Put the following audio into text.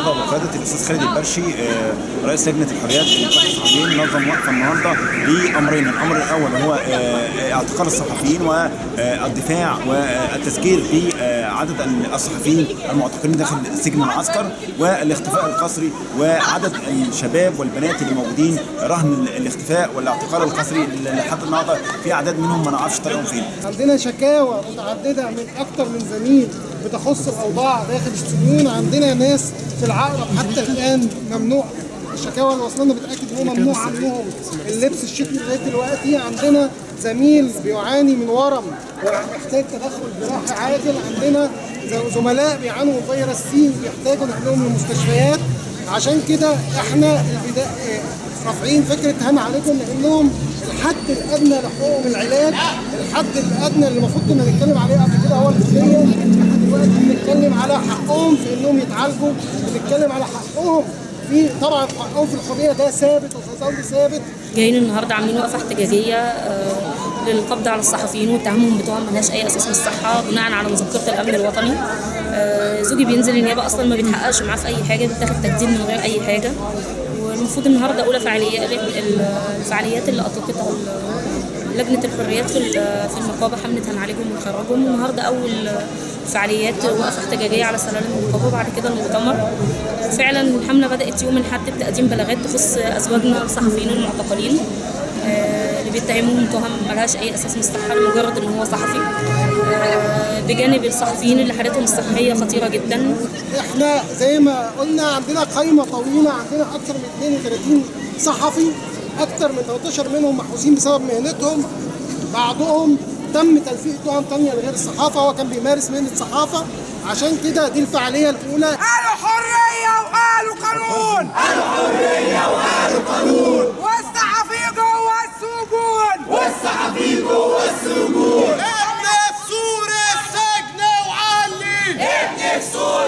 النهارده بقياده الاستاذ خالد البرشي آه، رئيس لجنه الحريات في نقابه الصحفيين نظم وقفه النهارده لامرين، الامر الاول هو آه، اعتقال الصحفيين والدفاع والتسجيل بعدد الصحفيين المعتقلين داخل سجن العسكر والاختفاء القسري وعدد الشباب والبنات اللي موجودين رهن الاختفاء والاعتقال القسري اللي لحد النهارده في اعداد منهم ما نعرفش طريقهم فين. عندنا شكاوى متعدده من اكتر من زميل بتخص الاوضاع داخل السجون عندنا ناس في العقرب حتى الان ممنوع الشكاوى اللي وصلنا بتاكد ان هو ممنوع عنهم اللبس الشتوي لغايه دلوقتي عندنا زميل بيعاني من ورم ومحتاج تدخل جراحي عاجل عندنا زملاء بيعانوا من فيروس سي وبيحتاجوا نقلهم للمستشفيات عشان كده احنا البداية رافعين فكره هنا عليكم لانهم الحد الادنى لحقوقهم العلاج الحد الادنى اللي المفروض كنا نتكلم عليه قبل كده هو الكليه لحد دلوقتي بنتكلم على حقهم في انهم يتعالجوا بنتكلم على حقهم في طبعا حقهم في الحريه ده ثابت وسيظل ثابت جايين النهارده عاملين وقفه احتجاجيه آه، للقبض على الصحفيين واتهامهم بتوع ملهاش اي اساس من الصحه بناء على مذكره الامن الوطني آه، زوجي بينزل النيابه اصلا ما بيتحققش معاه في اي حاجه بيتاخد تجديد من غير اي حاجه والمفروض النهارده اولى فعاليات الفعاليات اللي اطلقتها لجنه الحريات في في النقابه حمله هنعالجهم ونخرجهم النهارده اول فعاليات وقفه احتجاجيه على سلالم النقابه وبعد كده المؤتمر فعلا الحمله بدات يوم الاحد بتقديم بلاغات تخص ازواجنا الصحفيين المعتقلين آه، اللي بيتهموهم تهم ملهاش اي اساس من الصحه لمجرد ان هو صحفي آه، بجانب الصحفيين اللي حالتهم الصحيه خطيره جدا احنا زي ما قلنا عندنا قائمه طويله عندنا اكثر من 32 صحفي اكثر من 13 منهم محبوسين بسبب مهنتهم بعضهم تم تلفيق تهم تانية لغير الصحافه هو كان بيمارس مهنه الصحافه عشان كده دي الفعاليه الاولى قالوا حرية وقالوا قانون قالوا حرية وقالوا قانون والصحفي جوه السجون والصحفي جوه السجون ابني في سور السجن وعلي ابني في سور